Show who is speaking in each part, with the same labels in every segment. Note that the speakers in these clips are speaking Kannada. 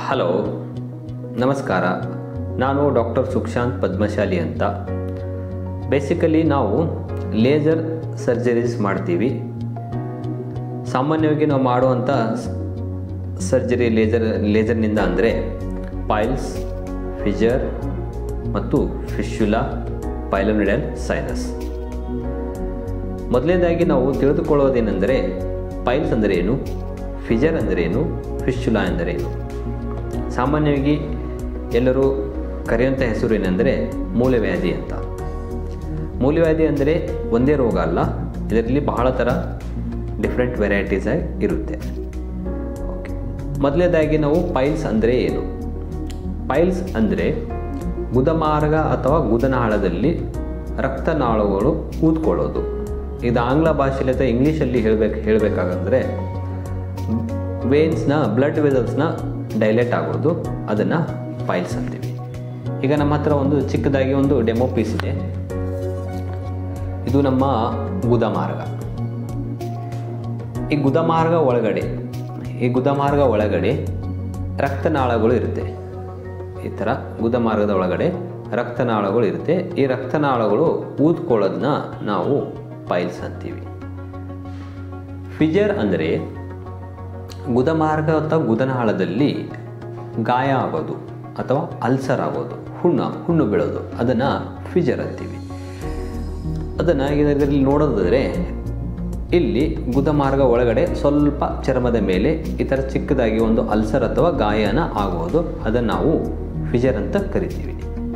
Speaker 1: ಹಲೋ ನಮಸ್ಕಾರ ನಾನು ಡಾಕ್ಟರ್ ಸುಕ್ಷಾಂತ್ ಪದ್ಮಶಾಲಿ ಅಂತ ಬೇಸಿಕಲಿ ನಾವು ಲೇಸರ್ ಸರ್ಜರೀಸ್ ಮಾಡ್ತೀವಿ ಸಾಮಾನ್ಯವಾಗಿ ನಾವು ಮಾಡುವಂಥ ಸರ್ಜರಿ ಲೇಸರ್ ಲೇಸರ್ನಿಂದ ಅಂದರೆ ಪೈಲ್ಸ್ ಫಿಜರ್ ಮತ್ತು ಫಿಶ್ಯುಲಾ ಪೈಲೋನಿಡಲ್ ಸೈನಸ್ ಮೊದಲನೇದಾಗಿ ನಾವು ತಿಳಿದುಕೊಳ್ಳೋದೇನೆಂದರೆ ಪೈಲ್ಸ್ ಅಂದರೆ ಏನು ಫಿಜರ್ ಅಂದರೆ ಏನು ಫಿಶ್ಯುಲಾ ಎಂದರೆ ಏನು ಸಾಮಾನ್ಯವಾಗಿ ಎಲ್ಲರೂ ಕರೆಯುವಂಥ ಹೆಸರು ಏನೆಂದರೆ ಮೂಲವ್ಯಾಧಿ ಅಂತ ಮೂಲವ್ಯಾಧಿ ಅಂದರೆ ಒಂದೇ ರೋಗ ಅಲ್ಲ ಇದರಲ್ಲಿ ಬಹಳ ಥರ ಡಿಫ್ರೆಂಟ್ ವೆರೈಟೀಸ್ ಆಗಿ ಇರುತ್ತೆ ಓಕೆ ಮೊದಲನೇದಾಗಿ ನಾವು ಪೈಲ್ಸ್ ಅಂದರೆ ಏನು ಪೈಲ್ಸ್ ಅಂದರೆ ಗುದಮಾರ್ಗ ಅಥವಾ ಗುದನಾಳದಲ್ಲಿ ರಕ್ತನಾಳಗಳು ಕೂತ್ಕೊಳ್ಳೋದು ಇದು ಆಂಗ್ಲ ಭಾಷೆಯಲ್ಲಿ ಅಥವಾ ಇಂಗ್ಲೀಷಲ್ಲಿ ಹೇಳಬೇಕು ಹೇಳಬೇಕಾಗಂದ್ರೆ ವೇನ್ಸ್ನ ಬ್ಲಡ್ ವೆಸಲ್ಸ್ನ ಡೈಲೇಟ್ ಆಗೋದು ಅದನ್ನು ಪೈಲ್ಸ್ ಅಂತೀವಿ ಈಗ ನಮ್ಮ ಹತ್ರ ಒಂದು ಚಿಕ್ಕದಾಗಿ ಒಂದು ಡೆಮೋ ಪೀಸ್ ಇದೆ ಇದು ನಮ್ಮ ಗುದಮಾರ್ಗ ಈ ಗುದಮಾರ್ಗ ಒಳಗಡೆ ಈ ಗುದಮಾರ್ಗ ಒಳಗಡೆ ರಕ್ತನಾಳಗಳು ಇರುತ್ತೆ ಈ ಥರ ಗುದಮಾರ್ಗದ ಒಳಗಡೆ ರಕ್ತನಾಳಗಳು ಇರುತ್ತೆ ಈ ರಕ್ತನಾಳಗಳು ಊದ್ಕೊಳ್ಳೋದನ್ನ ನಾವು ಪೈಲ್ಸ್ ಅಂತೀವಿ ಫಿಜರ್ ಅಂದರೆ ಗುದಮಾರ್ಗ ಅಥವಾ ಗುದನಾಳದಲ್ಲಿ ಗಾಯ ಆಗೋದು ಅಥವಾ ಅಲ್ಸರ್ ಆಗೋದು ಹುಣ್ಣ ಹುಣ್ಣು ಬೀಳೋದು ಅದನ್ನು ಫಿಜರ್ ಅಂತೀವಿ ಅದನ್ನು ಇದರಲ್ಲಿ ನೋಡೋದಾದರೆ ಇಲ್ಲಿ ಗುದಮಾರ್ಗ ಒಳಗಡೆ ಸ್ವಲ್ಪ ಚರ್ಮದ ಮೇಲೆ ಈ ಥರ ಚಿಕ್ಕದಾಗಿ ಒಂದು ಅಲ್ಸರ್ ಅಥವಾ ಗಾಯನ ಆಗೋದು ಅದನ್ನು ನಾವು ಫಿಜರ್ ಅಂತ ಕರಿತೀವಿ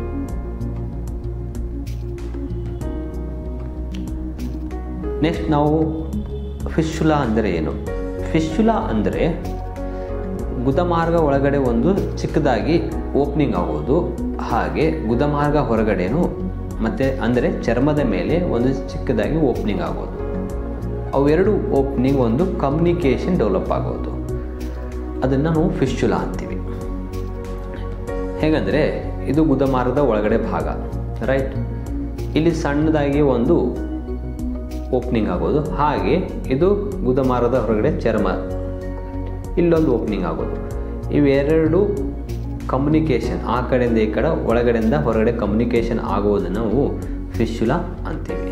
Speaker 1: ನೆಕ್ಸ್ಟ್ ನಾವು ಫಿಶ್ಯುಲಾ ಅಂದರೆ ಏನು ಫಿಶ್ಯುಲಾ ಅಂದರೆ ಗುದಮಾರ್ಗ ಒಳಗಡೆ ಒಂದು ಚಿಕ್ಕದಾಗಿ ಓಪನಿಂಗ್ ಆಗೋದು ಹಾಗೆ ಗುದಮಾರ್ಗ ಹೊರಗಡೆನೂ ಮತ್ತು ಅಂದರೆ ಚರ್ಮದ ಮೇಲೆ ಒಂದು ಚಿಕ್ಕದಾಗಿ ಓಪನಿಂಗ್ ಆಗೋದು ಅವೆರಡು ಓಪನಿಂಗ್ ಒಂದು ಕಮ್ಯುನಿಕೇಷನ್ ಡೆವಲಪ್ ಆಗೋದು ಅದನ್ನು ನಾವು ಫಿಶ್ಯುಲಾ ಅಂತೀವಿ ಹೇಗಂದರೆ ಇದು ಗುದಮಾರ್ಗದ ಒಳಗಡೆ ಭಾಗ ರೈಟ್ ಇಲ್ಲಿ ಸಣ್ಣದಾಗಿ ಒಂದು ಓಪನಿಂಗ್ ಆಗೋದು ಹಾಗೆ ಇದು ಗುದಮಾರ್ಗದ ಹೊರಗಡೆ ಚರ್ಮ ಇಲ್ಲೊಂದು ಓಪನಿಂಗ್ ಆಗೋದು ಇವೆರಡು ಕಮ್ಯುನಿಕೇಷನ್ ಆ ಕಡೆಯಿಂದ ಈ ಕಡೆ ಒಳಗಡೆಯಿಂದ ಹೊರಗಡೆ ಕಮ್ಯುನಿಕೇಷನ್ ಆಗುವುದನ್ನು ನಾವು ಫಿಶ್ಯುಲಾ ಅಂತೀವಿ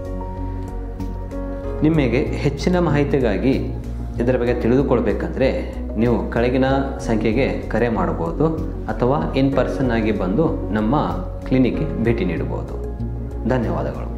Speaker 1: ನಿಮಗೆ ಹೆಚ್ಚಿನ ಮಾಹಿತಿಗಾಗಿ ಇದರ ಬಗ್ಗೆ ತಿಳಿದುಕೊಳ್ಬೇಕಂದ್ರೆ ನೀವು ಕೆಳಗಿನ ಸಂಖ್ಯೆಗೆ ಕರೆ ಮಾಡಬಹುದು ಅಥವಾ ಇನ್ ಪರ್ಸನ್ ಆಗಿ ಬಂದು ನಮ್ಮ ಕ್ಲಿನಿಕ್ಗೆ ಭೇಟಿ ನೀಡಬಹುದು ಧನ್ಯವಾದಗಳು